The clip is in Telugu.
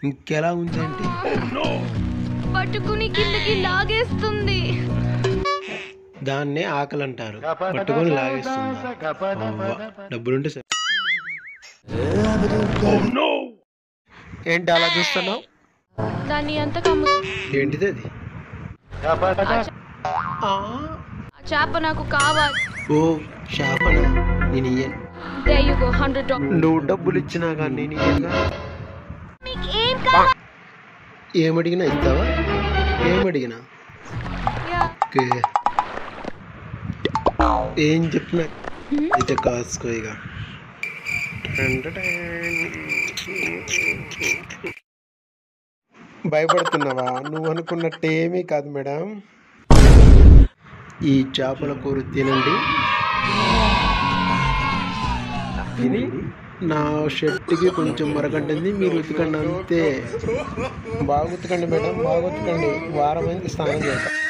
ఇంకెలా ఉందంటే పట్టుకుని కిందకి లాగేస్తుంది దాన్నే ఆకలి అంటారు పట్టుకొని లాగేస్తుంది అవ్వ, డబ్బులుంటే సరే ఏంటి అలా చూస్తున్నావు దాన్ని ఎంత కమ్ము ఏంటిది అది ఆ, ఆ చేప నాకు కావాలి ఓ షాపన నేను ఇయ్యను దే యు గో హండ్రెడ్ నువ్వు డబ్బులు ఇచ్చినా కానీ నేను ఇయ్యనుగా. మీకు ఏం కావాలి ఏమడిగినా ఇస్తావా ఏమడిగినా ఓకే ఏం చెప్పినా అయితే కాసుకో ఇక భయపడుతున్నావా నువ్వు అనుకున్నట్టు ఏమీ కాదు మేడం ఈ చేపల కూర తినండి తిని నా షర్ట్కి కొంచెం మరకంటుంది మీరు ఉతకండి అంతే బాగా ఉతకండి మేడం బాగా ఉతకండి వారం అయింది స్నానం చేస్తాం